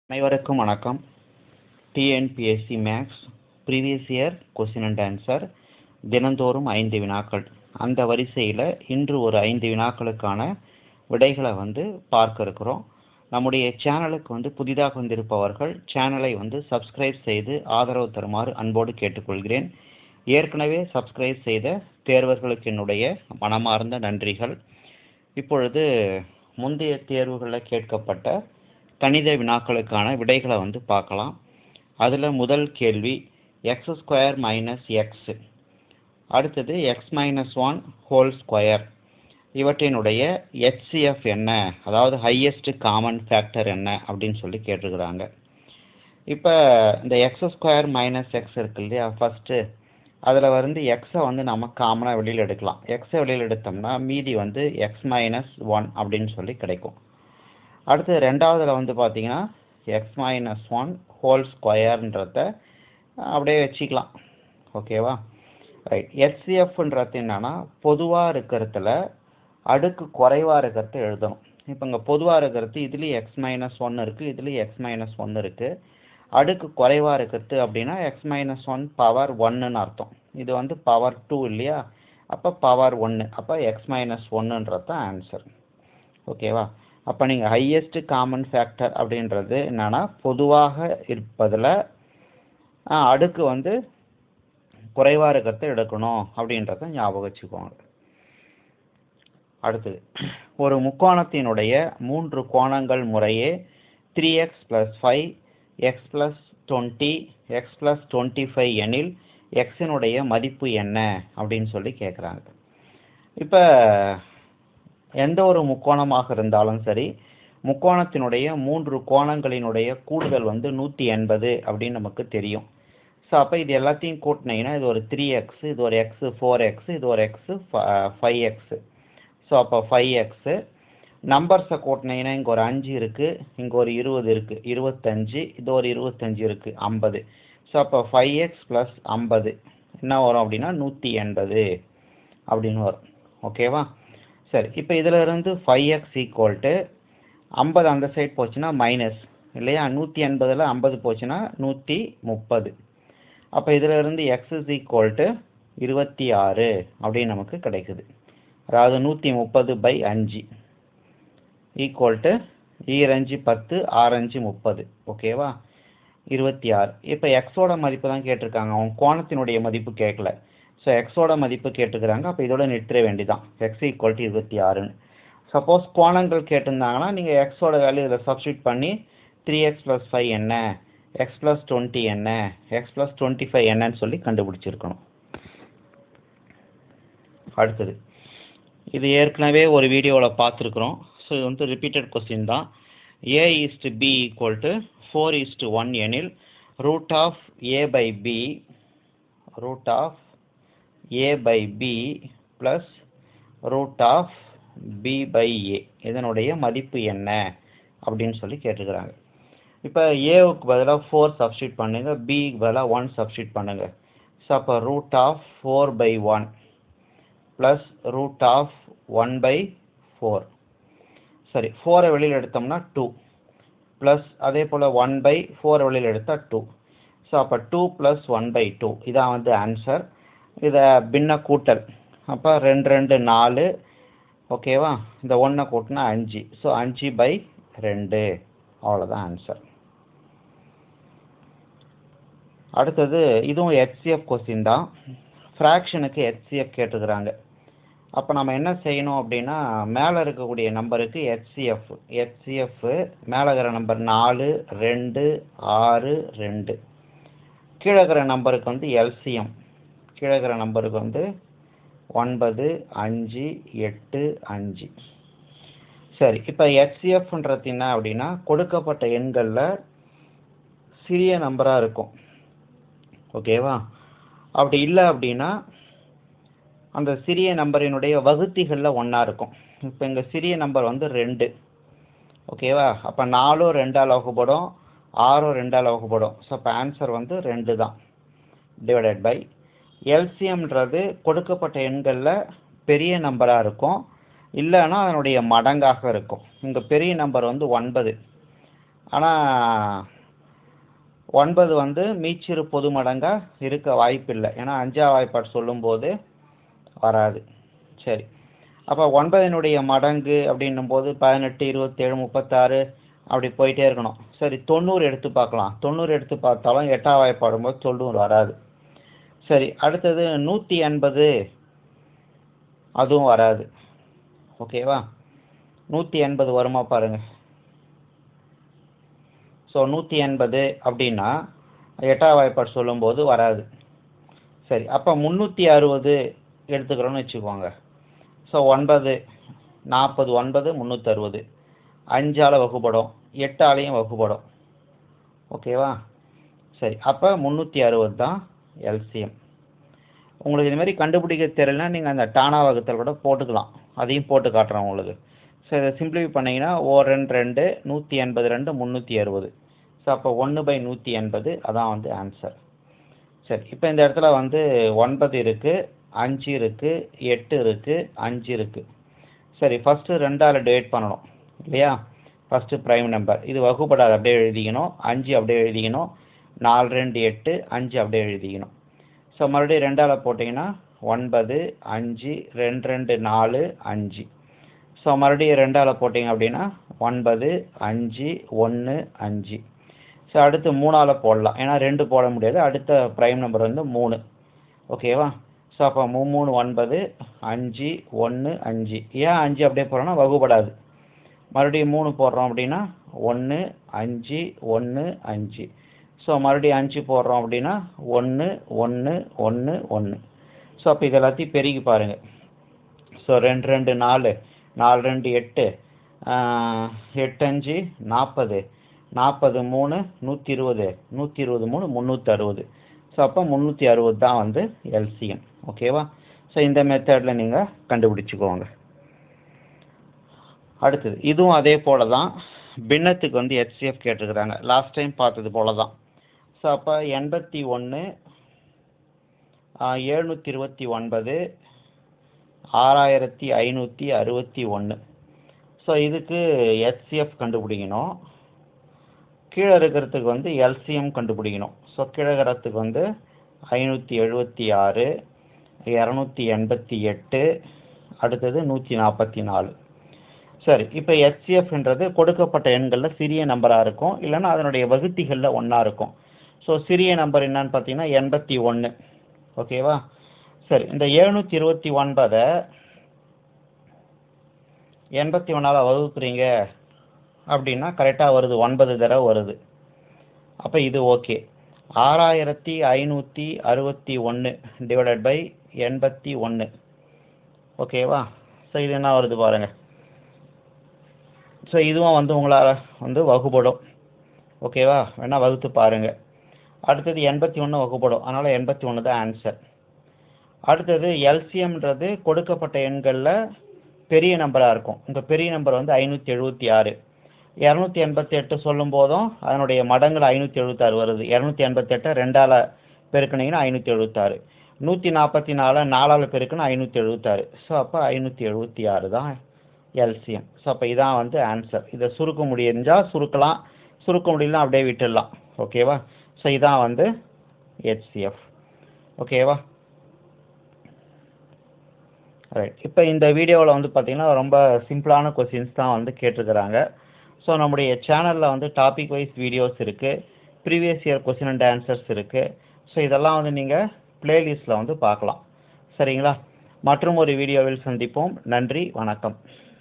அனைவருக்கும் வணக்கம் TNPSC maths previous year question and answer தினந்தோறும் ஐந்து வினாக்கள் அந்த வரிசையில் இன்று ஒரு ஐந்து வினாக்களுக்கான விடைகளை வந்து பார்க்க இருக்கிறோம் நம்முடைய சேனலுக்கு வந்து புதிதாக வந்திருப்பவர்கள் சேனலை வந்து சப்ஸ்கிரைப் செய்து ஆதரவு தருமாறு அன்போடு கேட்டுக்கொள்கிறேன் ஏற்கனவே சப்ஸ்கிரைப் செய்த தேர்வர்களுக்கு என்னுடைய மனமார்ந்த நன்றிகள் இப்பொழுது முந்தைய தேர்வுகளில் கேட்கப்பட்ட கணித வினாக்களுக்கான விடைகளை வந்து பார்க்கலாம் அதில் முதல் கேள்வி எக்ஸ் ஸ்கொயர் மைனஸ் எக்ஸ் அடுத்தது x minus one whole square இவற்றினுடைய ஹெச்சிஎஃப் என்ன அதாவது ஹையஸ்ட் காமன் ஃபேக்டர் என்ன அப்படின்னு சொல்லி கேட்டிருக்கிறாங்க இப்போ இந்த எக்ஸ் ஸ்கொயர் மைனஸ் எக்ஸ் இருக்கு இல்லையா ஃபஸ்ட்டு அதில் வந்து எக்ஸை வந்து நம்ம காமனாக வெளியில் எடுக்கலாம் எக்ஸை வெளியில் எடுத்தோம்னா மீதி வந்து எக்ஸ் மைனஸ் ஒன் அப்படின்னு சொல்லி கிடைக்கும் அடுத்து ரெண்டாவதுல வந்து பார்த்தீங்கன்னா எக்ஸ் மைனஸ் ஒன் ஹோல் ஸ்கொயர்ன்றத அப்படியே வச்சுக்கலாம் ஓகேவா ரைட் ஹெச்சிஎஃப்ன்றது என்னன்னா பொதுவாக இருக்கிறதுல அடுக்கு குறைவாக இருக்கிறத எழுதணும் இப்போ இங்கே பொதுவாக இருக்கிறது இதுலேயும் எக்ஸ் மைனஸ் ஒன் இருக்குது இதுலேயும் எக்ஸ் மைனஸ் ஒன் இருக்குது அடுக்கு குறைவாக இருக்கிறது அப்படின்னா எக்ஸ் மைனஸ் ஒன் பவர் ஒன்னுன்னு அர்த்தம் இது வந்து பவர் டூ இல்லையா அப்போ பவர் ஒன்று அப்போ எக்ஸ் மைனஸ் ஒன்றுன்றது தான் ஆன்சர் ஓகேவா அப்போ நீங்கள் ஹையஸ்ட் காமன் ஃபேக்டர் அப்படின்றது என்னென்னா பொதுவாக இருப்பதில் அடுக்கு வந்து குறைவாக இருக்கிறத எடுக்கணும் அப்படின்றத ஞாபகம் வச்சுக்கோங்க அடுத்தது ஒரு முக்கோணத்தினுடைய மூன்று கோணங்கள் முறையே three x plus five x plus twenty x plus twenty five எனில் எக்ஸினுடைய மதிப்பு என்ன அப்படின்னு சொல்லி கேட்குறாங்க இப்போ எந்த ஒரு முக்கோணமாக இருந்தாலும் சரி முக்கோணத்தினுடைய மூன்று கோணங்களினுடைய கூடுதல் வந்து நூற்றி எண்பது அப்படின்னு நமக்கு தெரியும் ஸோ அப்போ இது எல்லாத்தையும் கூட்டினீங்கன்னா இது ஒரு த்ரீ எக்ஸ் இது ஒரு எக்ஸு ஃபோர் எக்ஸ் இது ஒரு எக்ஸு ஃபைவ் எக்ஸு ஸோ அப்போ ஃபைவ் எக்ஸு நம்பர்ஸை கூட்டினீங்கன்னா இங்கே ஒரு அஞ்சு இருக்குது இங்கே ஒரு இருபது இருக்குது இருபத்தஞ்சு இது ஒரு இருபத்தஞ்சு இருக்குது ஐம்பது ஸோ அப்போ ஃபைவ் எக்ஸ் ப்ளஸ் ஐம்பது என்ன வரும் அப்படின்னா நூற்றி எண்பது அப்படின்னு வரும் ஓகேவா சரி இப்போ இதில் இருந்து ஃபைவ் எக்ஸ் ஈக்குவல் டு ஐம்பது அந்த சைட் போச்சுன்னா மைனஸ் இல்லையா நூற்றி எண்பதில் ஐம்பது போச்சுன்னா நூற்றி முப்பது அப்போ இதில் இருந்து எக்ஸ் இஸ் ஈக்குவல் டு இருபத்தி ஆறு அப்படின்னு நமக்கு கிடைக்குது அதாவது நூற்றி முப்பது பை அஞ்சு ஈக்குவல் டு ஈரஞ்சு பத்து ஆரஞ்சு முப்பது ஓகேவா இருபத்தி ஆறு இப்போ எக்ஸோட மதிப்பு தான் கேட்டிருக்காங்க அவங்க கோணத்தினுடைய மதிப்பு கேட்கல ஸோ எக்ஸோட மதிப்பு கேட்டுக்கிறாங்க அப்போ இதோட நிறுத்திட வேண்டிதான் எக்ஸ் ஈக்குவல் டு இருபத்தி ஆறுன்னு சப்போஸ் கோணங்கள் கேட்டிருந்தாங்கன்னா நீங்கள் எக்ஸோட வேல்யூ இதில் சப்ஸ்டியூட் பண்ணி த்ரீ எக்ஸ் ப்ளஸ் ஃபைவ் என்ன எக்ஸ் ப்ளஸ் டுவெண்ட்டி என்ன எக்ஸ் ப்ளஸ் டுவெண்ட்டி ஃபைவ் என்னன்னு சொல்லி கண்டுபிடிச்சிருக்கணும் அடுத்தது இது ஏற்கனவே ஒரு வீடியோவில் பார்த்துருக்குறோம் ஸோ இது வந்து ரிப்பீட்டட் கொஸ்டின் தான் a is to b equal to four is to one எனில் root of a by b root of a by b plus root of b by a இதனுடைய மதிப்பு என்ன அப்படின்னு சொல்லி கேட்டுக்கிறாங்க இப்போ ஏவுக்கு பதிலாக ஃபோர் சப்ஸ்டியூட் பண்ணுங்கள் பிக்கு பதிலாக ஒன் சப்ஸ்டியூட் பண்ணுங்கள் ஸோ அப்போ root of four by one plus root of one by four சரி ஃபோரை வெளியில் எடுத்தோம்னா டூ ப்ளஸ் அதே போல் ஒன் பை ஃபோரை வெளியில் எடுத்தால் டூ ஸோ அப்போ two plus one by two இதான் வந்து ஆன்சர் இதை பின்ன கூட்டல் அப்போ ரெண்டு ரெண்டு நாலு ஓகேவா இந்த ஒன்றை கூட்டினா அஞ்சு ஸோ அஞ்சு பை ரெண்டு அவ்வளோதான் ஆன்சர் அடுத்தது இதுவும் ஹெச்சிஎஃப் கொஸ்டின் தான் ஃப்ராக்ஷனுக்கு ஹெச்சிஎஃப் கேட்டுக்கிறாங்க அப்போ நம்ம என்ன செய்யணும் அப்படின்னா மேலே இருக்கக்கூடிய நம்பருக்கு ஹெச்சிஎஃப் ஹெச்சிஎஃப் மேலே இருக்கிற நம்பர் நாலு ரெண்டு ஆறு ரெண்டு கீழே இருக்கிற நம்பருக்கு வந்து எல்சிஎம் கீழே இருக்கிற நம்பருக்கு வந்து ஒன்பது அஞ்சு எட்டு அஞ்சு சரி இப்போ ஹெச்சிஎஃப்ன்றது என்ன அப்படின்னா கொடுக்கப்பட்ட எண்களில் சிறிய நம்பராக இருக்கும் ஓகேவா அப்படி இல்லை அப்படின்னா அந்த சிறிய நம்பரினுடைய வகுத்திகளில் ஒன்றா இருக்கும் இப்போ இங்கே சிறிய நம்பர் வந்து ரெண்டு ஓகேவா அப்போ நாலும் ரெண்டால் வகுப்படும் ஆறும் ரெண்டால் வகுப்படும் ஸோ அப்போ ஆன்சர் வந்து ரெண்டு தான் டிவைடட் பை எல்சிஎம்ன்றது கொடுக்கப்பட்ட எண்களில் பெரிய நம்பராக இருக்கும் இல்லைன்னா அதனுடைய மடங்காக இருக்கும் இங்கே பெரிய நம்பர் வந்து ஒன்பது ஆனால் ஒன்பது வந்து மீச்சிறு பொது மடங்காக இருக்க வாய்ப்பில்லை ஏன்னா அஞ்சா வாய்ப்பாடு சொல்லும்போது வராது சரி அப்போ ஒன்பதினுடைய மடங்கு அப்படின்னும் போது பதினெட்டு இருபத்தேழு முப்பத்தாறு அப்படி போயிட்டே இருக்கணும் சரி தொண்ணூறு எடுத்து பார்க்கலாம் தொண்ணூறு எடுத்து பார்த்தாலும் எட்டாம் வாய்ப்பாடும் போது தொண்ணூறு வராது சரி அடுத்தது நூற்றி எண்பது அதுவும் வராது ஓகேவா நூற்றி எண்பது வருமா பாருங்க ஸோ நூற்றி எண்பது அப்படின்னா எட்டாம் வாய்ப்பாடு சொல்லும்போது வராது சரி அப்போ முந்நூற்றி அறுபது எடுத்துக்கிறோன்னு வச்சுக்கோங்க ஸோ ஒன்பது நாற்பது ஒன்பது முந்நூற்றறுபது அஞ்சால் வகுப்படும் எட்டாலையும் வகுப்படும் ஓகேவா சரி அப்போ முந்நூற்றி அறுபது தான் எல்சிஎம் உங்களுக்கு இது மாதிரி கண்டுபிடிக்க தெரியலனா நீங்கள் அந்த டானா வகுத்தல் கூட போட்டுக்கலாம் அதையும் போட்டு காட்டுறேன் உங்களுக்கு ஸோ இதை சிம்பிளிஃபை பண்ணிங்கன்னா ஓ ரெண்டு ரெண்டு நூற்றி எண்பது ரெண்டு முந்நூற்றி அறுபது ஸோ அப்போ ஒன்று பை நூற்றி எண்பது அதான் வந்து ஆன்சர் சரி இப்போ இந்த இடத்துல வந்து ஒன்பது இருக்குது அஞ்சு இருக்குது எட்டு இருக்குது அஞ்சு இருக்குது சரி ஃபஸ்ட்டு ரெண்டால் டிவைட் பண்ணணும் இல்லையா ஃபஸ்ட்டு ப்ரைம் நம்பர் இது வகுப்படாது அப்படியே எழுதிக்கணும் அஞ்சு அப்படியே எழுதிக்கணும் நாலு ரெண்டு எட்டு அஞ்சு அப்படியே எழுதிக்கணும் ஸோ மறுபடியும் ரெண்டால் போட்டிங்கன்னா ஒன்பது அஞ்சு ரெண்டு ரெண்டு நாலு அஞ்சு ஸோ மறுபடியும் ரெண்டால் போட்டிங்க அப்படின்னா ஒன்பது அஞ்சு ஒன்று அஞ்சு ஸோ அடுத்து மூணால் போடலாம் ஏன்னா ரெண்டு போட முடியாது அடுத்த ப்ரைம் நம்பர் வந்து மூணு ஓகேவா ஸோ அப்போ மூ மூணு ஒன்பது அஞ்சு ஒன்று அஞ்சு ஏன் அஞ்சு அப்படியே போடுறோன்னா வகுப்படாது மறுபடியும் மூணு போடுறோம் அப்படின்னா ஒன்று அஞ்சு ஒன்று அஞ்சு ஸோ மறுபடியும் அஞ்சு போடுறோம் அப்படின்னா ஒன்று ஒன்று ஒன்று ஒன்று ஸோ அப்போ இது எல்லாத்தையும் பெருகி பாருங்கள் ஸோ ரெண்டு ரெண்டு நாலு நாலு ரெண்டு எட்டு எட்டு அஞ்சு நாற்பது நாற்பது மூணு நூற்றி இருபது நூற்றி இருபது மூணு முந்நூற்றி அறுபது ஸோ அப்போ முந்நூற்றி அறுபது தான் வந்து எல்சிஎம் ஓகேவா ஸோ இந்த மெத்தடில் நீங்கள் கண்டுபிடிச்சிக்கோங்க அடுத்தது இதுவும் அதே போல தான் பின்னத்துக்கு வந்து ஹெச்சிஎஃப் கேட்டிருக்கிறாங்க லாஸ்ட் டைம் பார்த்தது போல தான் ஸோ அப்போ எண்பத்தி ஒன்று எழுநூற்றி இருபத்தி ஒன்பது ஆறாயிரத்தி ஐநூற்றி அறுபத்தி ஒன்று ஸோ இதுக்கு ஹெச்சிஎஃப் கண்டுபிடிக்கணும் கீழே இருக்கிறதுக்கு வந்து எல்சிஎம் கண்டுபிடிக்கணும் ஸோ கீழே இருக்கிறதுக்கு வந்து ஐநூற்றி எழுபத்தி ஆறு இரநூத்தி எண்பத்தி எட்டு அடுத்தது நூற்றி நாற்பத்தி நாலு சரி இப்போ ஹெச்சிஎஃப்ன்றது கொடுக்கப்பட்ட எண்களில் சிறிய நம்பராக இருக்கும் இல்லைன்னா அதனுடைய வகுத்திகளில் ஒன்றா இருக்கும் ஸோ சிறிய நம்பர் என்னன்னு பார்த்தீங்கன்னா எண்பத்தி ஒன்று ஓகேவா சரி இந்த எழுநூற்றி இருபத்தி ஒன்பதை எண்பத்தி ஒன்றால் வகுக்குறீங்க அப்படின்னா கரெக்டாக வருது ஒன்பது தடவை வருது அப்போ இது ஓகே ஆறாயிரத்தி ஐநூற்றி அறுபத்தி ஒன்று டிவைடட் பை எண்பத்தி ஒன்று ஓகேவா ஸோ இது என்ன வருது பாருங்கள் ஸோ இதுவும் வந்து உங்களால் வந்து வகுப்படும் ஓகேவா வேணால் வகுத்து பாருங்கள் அடுத்தது எண்பத்தி ஒன்று வகுப்படும் அதனால் எண்பத்தி ஒன்று தான் ஆன்சர் அடுத்தது எல்சிஎம்ன்றது கொடுக்கப்பட்ட எண்களில் பெரிய நம்பராக இருக்கும் உங்கள் பெரிய நம்பர் வந்து ஐநூற்றி எழுபத்தி ஆறு இரநூத்தி எண்பத்தி எட்டு சொல்லும் போதும் அதனுடைய மடங்கள் ஐநூற்றி எழுபத்தாறு வருது இரநூத்தி எண்பத்தெட்டை ரெண்டால் பெருக்குனீங்கன்னா ஐநூற்றி எழுபத்தாறு நூற்றி நாற்பத்தி நாலு நாலால் பெருக்குன்னா ஐநூற்றி எழுபத்தாறு ஸோ அப்போ ஐநூற்றி எழுபத்தி ஆறு தான் எல்சிஎம் ஸோ அப்போ இதான் வந்து ஆன்சர் இதை சுருக்க முடிஞ்சால் சுருக்கலாம் சுருக்க முடியலனா அப்படியே விட்டுடலாம் ஓகேவா ஸோ இதான் வந்து ஹெச்சிஎஃப் ஓகேவா ரைட் இப்போ இந்த வீடியோவில் வந்து பார்த்தீங்கன்னா ரொம்ப சிம்பிளான கொஸ்டின்ஸ் தான் வந்து கேட்டிருக்கிறாங்க ஸோ நம்முடைய சேனலில் வந்து டாபிக் வைஸ் வீடியோஸ் இருக்குது previous year question and answers இருக்குது ஸோ இதெல்லாம் வந்து நீங்கள் ப்ளேலிஸ்ட்டில் வந்து பார்க்கலாம் சரிங்களா மற்றும் ஒரு வீடியோவில் சந்திப்போம் நன்றி வணக்கம்